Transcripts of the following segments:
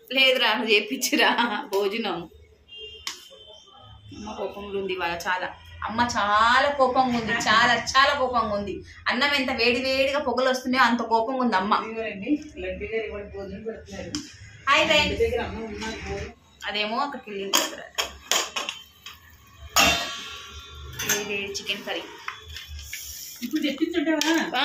లేదురా నువ్వు చేపించిరా భోజనం అమ్మ కోపంలో ఉంది ఇవాళ చాలా అమ్మ చాలా కోపంగా ఉంది చాలా చాలా కోపంగా ఉంది అన్నం ఎంత వేడి వేడిగా పొగలు వస్తున్నాయో అంత కోపంగా ఉంది అమ్మ ఇవ్వండి లడ్డు గారు ఇవ్వండి భోజనం పెడుతున్నారు హాయ్ ఇంటి ఫ్రెండ్స్ దగ్గర అన్నం ఉన్నారు భోజనం. అదేమో అక్కడికి వెళ్ళిన దగ్గర వేడి వేడి చికెన్ కర్రీ ఇప్పుడు తెప్పించుంటావా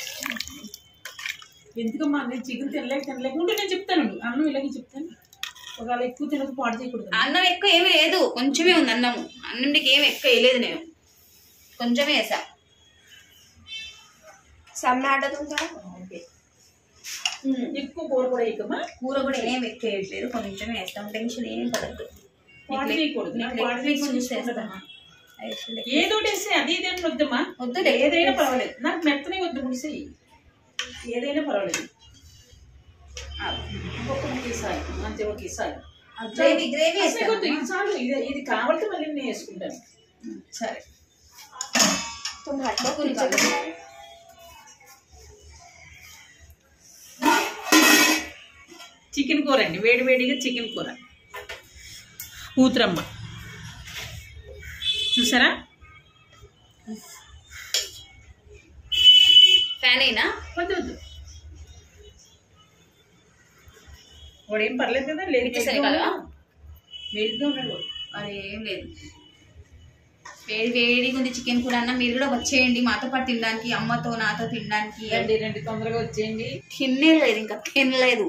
ఎందుకమ్మా నేను చికెన్ తినలేక తినలేక ఉంటే నేను చెప్తాను అన్నం ఇలాగే చెప్తాను ఒకవేళ ఎక్కువ తినక పాడు చేయకూడదు అన్నం ఎక్కువ ఏమీ లేదు కొంచెమే ఉంది అన్నము అన్నంకి ఏమి ఎక్కువ వేయలేదు నేను కొంచెమే వేసా सामने आटा तुम थोड़ा ఓకే ఎక్కువ కూర కూడా వేయకమ్మా కూర కూడా ఏం ఎక్కువ వేయట్లేదు కొంచెమే వేస్తాం టెన్షన్ ఏం పడద్దు పాడు చేయకూడదు నాకు పాడు చేయకూడదు చూసుకుంటానమ్మా. ఏదో ఒకటి వేసి అది ఇది అని వద్దమ్మా వద్దులే. ఏదైనా పర్వాలేదు నాకు మెత్తనే వద్దు ముడిసి ఏదైనా పర్వాలేదు ఇంకొక ఒకేసారి అంతే ఒకేసారి గ్రేవీ గ్రేవీ అసలు వద్దు, ఇది చాలు ఇది ఇది కావాలంటే మళ్ళీ నేను వేసుకుంటాను సరే तुम हटो బక్కుని नीचे కాదు. చికెన్ కూర అండి వేడి వేడిగా చికెన్ కూర కూతురమ్మ చూసారా ఫ్యాన్ అయినా వద్దు వద్దు వాడు ఏం పర్లేదు కదా లేదు ఇచ్చేసారు కదా? వేడిగా ఉన్నాడు వాడు. మరి ఏం లేదు వేడి వేడిగా ఉంది చికెన్ కూర అన్న మీరు కూడా వచ్చేయండి మాతో పాటు తినడానికి అమ్మతో నాతో తినడానికి రండి రండి తొందరగా వచ్చేయండి తినే లేదు ఇంకా తినలేదు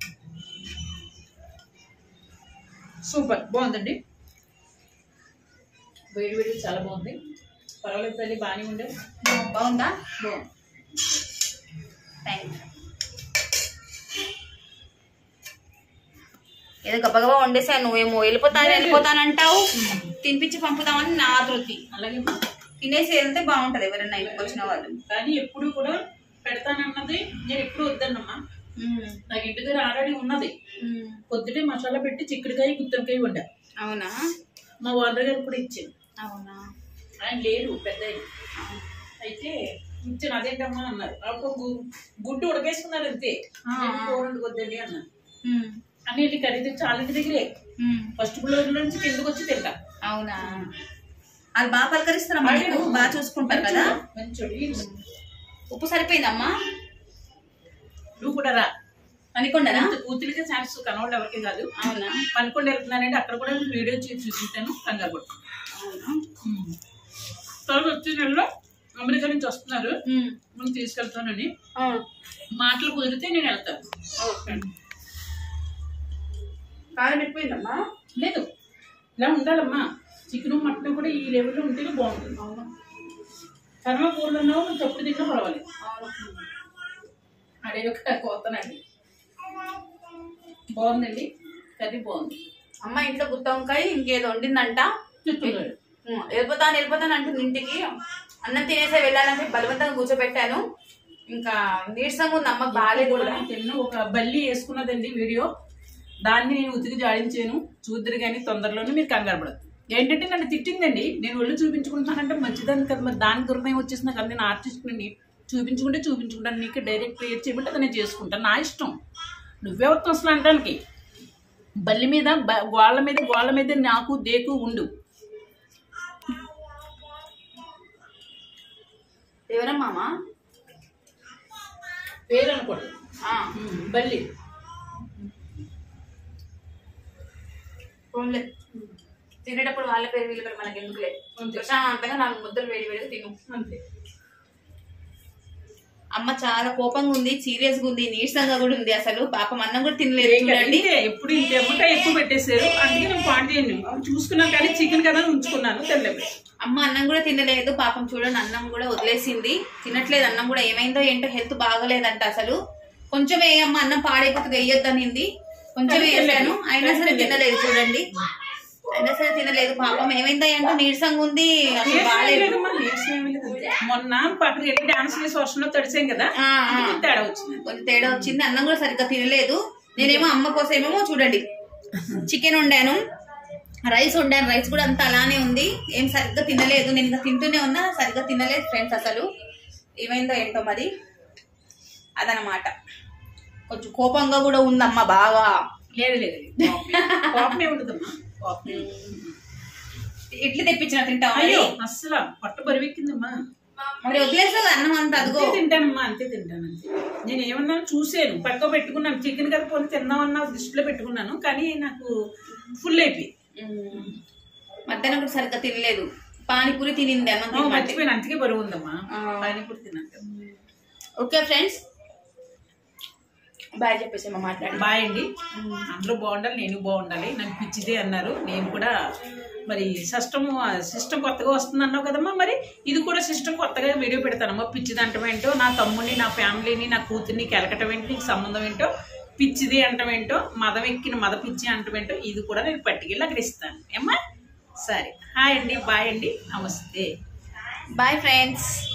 సూపర్ బాగుందండి వేడి వేడి చాలా బాగుంది పర్వాలేదు తల్లి బాగానే ఉండే బాగుందా బాగుంది థ్యాంక్ ఏదో గబగబా వండేసా నువ్వేమో వెళ్ళిపోతాను వెళ్ళిపోతానంటావు తినిపించి పంపుదామని నా ఆతృతి అలాగే తినేసి వెళ్తే బాగుంటది ఎవరైనా ఇంటికి వచ్చిన వాళ్ళు కానీ ఎప్పుడు కూడా పెడతానన్నది నేను ఎప్పుడు వద్దన్నమ్మా ఉమ్, నాకు ఇంటి దగ్గర ఆల్రెడీ ఉన్నది ఉమ్. పొద్దుటే మసాలా పెట్టి చిక్కుడుకాయ గుత్తొంకాయ వండా అవునా మా ఓనర్ గారు కూడా ఇచ్చాను అవునా ఆయన లేరు పెద్ద ఆయన. అయితే ఇచ్చాను అదేంటమ్మా అన్నారు అప్పుడు గు- గుడ్డు ఉడకేసుకున్నారు అంతే ఆ, నేను ఆ. కూర వండుకొద్దండి అన్నారు ఉమ్, అని వెళ్ళి కర్రీ తెచ్చి వాళ్ళ ఇంటి దగ్గరే ఉమ్. ఫస్ట్ ఫ్లోర్ నుంచి కిందకు వచ్చి తింటా అవునా వాళ్ళు బాగా పలకరిస్తారమ్మా నీకు? బాగా చూసుకుంటారు కదా మంచోడు ఉప్పు సరిపోయిందమ్మా నువ్వు కూడా రా అనుకుంటారా కూతురికే ఛాన్స్ కనవాళ్ళు ఎవరికి కాదు అవునా పనుకొని వెళ్తున్నానంటే అక్కడ కూడా వీడియో చేసి చూపించాను కంగారు పట్టు అవునా తర్వాత వచ్చే నెలలో అమెరికా నుంచి వస్తున్నారు ఉమ్, మనం తీసుకెళ్తానని ఆ, మాటలు కుదిరితే నేను వెళ్తాను ఓకే కారం ఎక్కువైందమ్మా లేదు ఇలా ఉండాలమ్మా చికెన్ మటన్ కూడా ఈ లెవెల్లో ఉంటేనే బాగుంటుంది అవును కర్మ కూరలో తప్పుడు తిన్నా పర్వాలేదు అవును అడే ఒక కోతనండి బాగుందండి కర్రీ బాగుంది అమ్మ ఇంట్లో గుత్త వంకాయ ఇంకేదో వండిందంట చెప్తున్నాడు ఉమ్, వెళ్ళిపోతాను వెళ్ళిపోతాను అంటుంది ఇంటికి అన్నం తినేసే వెళ్ళాలంటే బలవంతంగా కూర్చోబెట్టాను ఇంకా నీరసంగా ఉంది అమ్మకి బాగాలేదు కూడా తిన్న ఒక బల్లి వేసుకున్నదండి వీడియో దాన్ని నేను ఉతికి జాడించాను చూద్దరు కానీ తొందరలోనే మీరు కంగారు పడదు ఏంటంటే నన్ను తిట్టిందండి నేను ఒళ్ళు చూపించుకుంటానంటే మంచిదాన్ని కదా మరి దాని దుర్ణయం వచ్చేసిన కదా నేను ఆర్టిస్ట్ని చూపించుకుంటే చూపించుకుంటాను నీకు డైరెక్ట్ క్రియేట్ చేయమంటే అది నేను చేసుకుంటాను నా ఇష్టం నువ్వెవరితో అసలు అనడానికి బల్లి మీద బ- గోళ్ళ మీద గోళ్ళ మీద నాకు దేకు ఉండు ఎవరమ్మా అమ్మ? పేరు అనకూడదు ఆ ఉమ్, బల్లి పోన్లే తినేటప్పుడు వాళ్ళ పేరు వీళ్ళ పేరు మనకి ఎందుకులే అంతే. ప్రశాంతంగా నాలుగు ముద్దలు వేడి వేడిగా తిను అంతే అమ్మ చాలా కోపంగా ఉంది సీరియస్ గా ఉంది నీరసంగా కూడా ఉంది అసలు పాపం అన్నం కూడా తినలేదు ఏం కాదు, చూడండి ఇంతే ఎప్పుడు ఇంత ఎమ్మకాయ ఎక్కువ పెట్టేశారు అందుకే నేను పాడు చేయను అవి చూసుకున్నాను కానీ చికెన్ కదా అని ఉంచుకున్నాను తెల్లవి అమ్మ అన్నం కూడా తినలేదు పాపం చూడండి అన్నం కూడా వదిలేసింది తినట్లేదు అన్నం కూడా ఏమైందో ఏంటో హెల్త్ బాగలేదంట అసలు కొంచెం వేయమ్మ అన్నం పాడైపోతుంది వేయొద్దనింది కొంచెం వేసాను అయినా సరే తినలేదు చూడండి అయినా సరే తినలేదు పాపం ఏమైందో ఏంటో నీరసంగా ఉంది అసలు బాగాలేదు లేదమ్మా, నీరసం ఏమీ లేదు అంతే. మొన్న పక్కన వెళ్ళి డాన్స్ చేసి వర్షంలో తడిసాం కదా ఆ, ఆ. కొంచెం తేడా వచ్చింది కొంచెం తేడా వచ్చింది అన్నం కూడా సరిగ్గా తినలేదు నేనేమో అమ్మ కోసం ఏమేమో చూడండి చికెన్ వండాను రైస్ వండాను రైస్ కూడా అంత అలానే ఉంది ఏం సరిగ్గా తినలేదు నేను ఇంకా తింటూనే ఉన్నా సరిగ్గా తినలేదు ఫ్రెండ్స్ అసలు ఏమైందో ఏంటో మరి అదనమాట కొంచెం కోపంగా కూడా ఉందమ్మ బాగా లేదు లేదు కోపమే ఉండదమ్మా కోపమే ఇడ్లీ తెప్పించిన తింటావా మరి? అయ్యో అస్సలు పట్టు బరువెక్కిందమ్మా మరి వదిలేసావు అన్నం అంత అదిగో అంతే తింటానమ్మా అంతే తింటాను అంతే నేను ఏమన్నాను చూసాను పక్క పెట్టుకున్నాను చికెన్ కదా పోనీ తిందామన్నా దృష్టిలో పెట్టుకున్నాను కానీ నాకు ఫుల్ అయిపోయి మధ్యాహ్నం కూడా సరిగ్గా తినలేదు పానీపూరి తినింది అన్నం తినమంటే. మర్చిపోయిన అంతకే బరువు ఉందమ్మా ఆ. పానీపూరి తిన్నాక ఓకే ఫ్రెండ్స్ బాయ్ చెప్పేసి మాట్లాడి బాయ్ అండి అందరూ బాగుండాలి నేను బాగుండాలి నాకు పిచ్చిదే అన్నారు నేను కూడా మరి సిస్టమ్ సిస్టమ్ కొత్తగా వస్తుంది అన్నావు కదమ్మా మరి ఇది కూడా సిస్టమ్ కొత్తగా వీడియో పెడతానమ్మా పిచ్చిది అంటం ఏంటో నా తమ్ముడిని నా ఫ్యామిలీని నా కూతుర్ని కెలకటం ఏంటి నీకు సంబంధం ఏంటో పిచ్చిది అంటం ఏంటో మదం ఎక్కిన మద పిచ్చి అంటం ఏంటో ఇది కూడా నేను పట్టుకెళ్ళి అక్కడ ఇస్తాను ఏమ్మా సరే హాయ్ అండి బాయ్ అండి నమస్తే బాయ్ ఫ్రెండ్స్